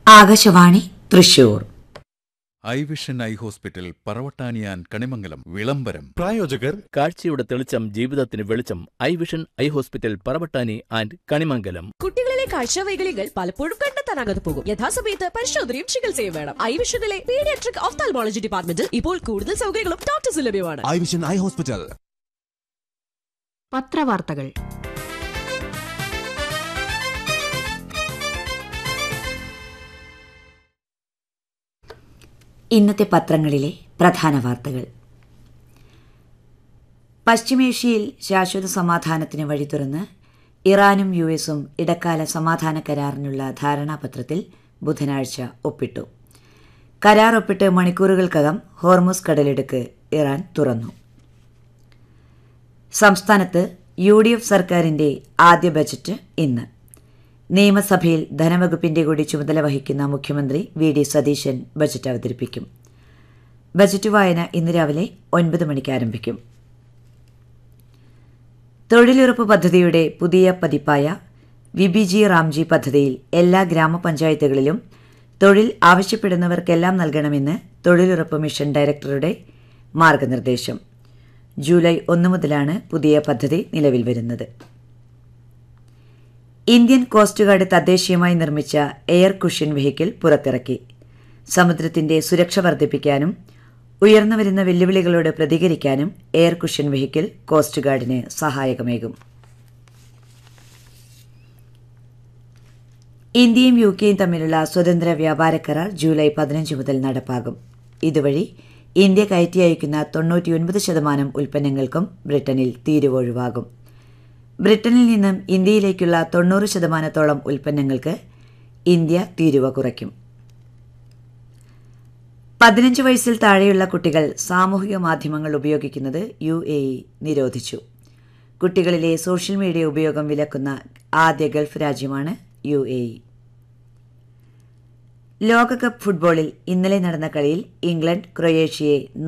Akashvani Thrissur Eye Vision Eye Hospital പറവട്ടാനിയാൻ കണിമംഗലം വിളംബരം പ്രായോജകർ കാഴ്ചയുടെ തെളിച്ചം ജീവിതത്തിന് വെളിച്ചം Eye Vision Eye Hospital Paravattani and Kanimangalam കുട്ടികളിലെ കാഴ്ചവൈകല്യങ്ങൾ പലപ്പോഴും കണ്ടെത്താനാകാതെ പോകും യഥാസമയത്ത് പരിശോധനയും ചികിത്സയും വേണം ഐ വിഷനിലെ പീഡിയാട്രിക് ഓഫ്താൽമോളജി ഡിപ്പാർട്ട്മെന്റിൽ ഇപ്പോൾ കൂടുതൽ സൗകര്യങ്ങളും ഡോക്ടേഴ്സ് ലഭ്യമാണ് ഐ വിഷൻ ഐ ഹോസ്പിറ്റൽ പത്രവാർത്തകൾ ഇന്നത്തെ പത്രങ്ങളിലെ പ്രധാന വാർത്തകൾ പശ്ചിമേഷ്യയിൽ ശാശ്വത സമാധാനത്തിന് വഴി തുറന്ന് ഇറാനും യു എസും ഇടക്കാല സമാധാന കരാറിനുള്ള ധാരണാപത്രത്തിൽ ബുധനാഴ്ച ഒപ്പിട്ടു കരാർ ഒപ്പിട്ട് മണിക്കൂറുകൾക്കകം ഹോർമുസ് കടലിടുക്ക് ഇറാൻ തുറന്നു സംസ്ഥാനത്ത് യു ഡി എഫ് സർക്കാരിന്റെ ആദ്യ ബജറ്റ് ഇന്ന് നിയമസഭയിൽ ധനവകുപ്പിന്റെ കൂടി ചുമതല വഹിക്കുന്ന മുഖ്യമന്ത്രി വി ഡി സതീശൻ ബജറ്റ് അവതരിപ്പിക്കും ബജറ്റ് വായന ഇന്ന് രാവിലെ ഒൻപത് മണിക്ക് ആരംഭിക്കും തൊഴിലുറപ്പ് പദ്ധതിയുടെ പുതിയ പതിപ്പായ വിബിജി റാംജി പദ്ധതിയിൽ എല്ലാ ഗ്രാമപഞ്ചായത്തുകളിലും തൊഴിൽ ആവശ്യപ്പെടുന്നവർക്കെല്ലാം നൽകണമെന്ന് തൊഴിലുറപ്പ് മിഷൻ ഡയറക്ടറുടെ മാർഗനിർദ്ദേശം ജൂലൈ ഒന്ന് മുതലാണ് പുതിയ പദ്ധതി നിലവിൽ വരുന്നത് ഇന്ത്യൻ കോസ്റ്റ് ഗാർഡ് തദ്ദേശീയമായി നിർമ്മിച്ച എയർ കുഷ്യൻ വെഹിക്കിൾ പുറത്തിറക്കി സമുദ്രത്തിന്റെ സുരക്ഷ വർദ്ധിപ്പിക്കാനും ഉയർന്നുവരുന്ന വെല്ലുവിളികളോട് പ്രതികരിക്കാനും എയർ കുഷ്യൻ വെഹിക്കിൾ കോസ്റ്റ് ഗാർഡിന് സഹായകമേകും ഇന്ത്യയും യു കെയും തമ്മിലുള്ള സ്വതന്ത്ര വ്യാപാര കരാർ ജൂലൈ പതിനഞ്ച് മുതൽ നടപ്പാകും ഇതുവഴി ഇന്ത്യ കയറ്റി അയക്കുന്ന തൊണ്ണൂറ്റിയൊൻപത് ശതമാനം ഉൽപ്പന്നങ്ങൾക്കും ബ്രിട്ടനിൽ തീരുവൊഴിവാകും ബ്രിട്ടനിൽ നിന്നും ഇന്ത്യയിലേക്കുള്ള തൊണ്ണൂറ് ശതമാനത്തോളം ഉൽപ്പന്നങ്ങൾക്ക് ഇന്ത്യ തീരുവ കുറയ്ക്കും പതിനഞ്ച് വയസ്സിൽ താഴെയുള്ള കുട്ടികൾ സാമൂഹിക മാധ്യമങ്ങൾ ഉപയോഗിക്കുന്നത് യു എ ഇ നിരോധിച്ചു കുട്ടികളിലെ സോഷ്യൽ മീഡിയ ഉപയോഗം വിലക്കുന്ന ആദ്യ ഗൾഫ് രാജ്യമാണ് യു എ ഇ ലോകകപ്പ് ഫുട്ബോളിൽ ഇന്നലെ നടന്ന കളിയിൽ ഇംഗ്ലണ്ട് ക്രൊയേഷ്യയെ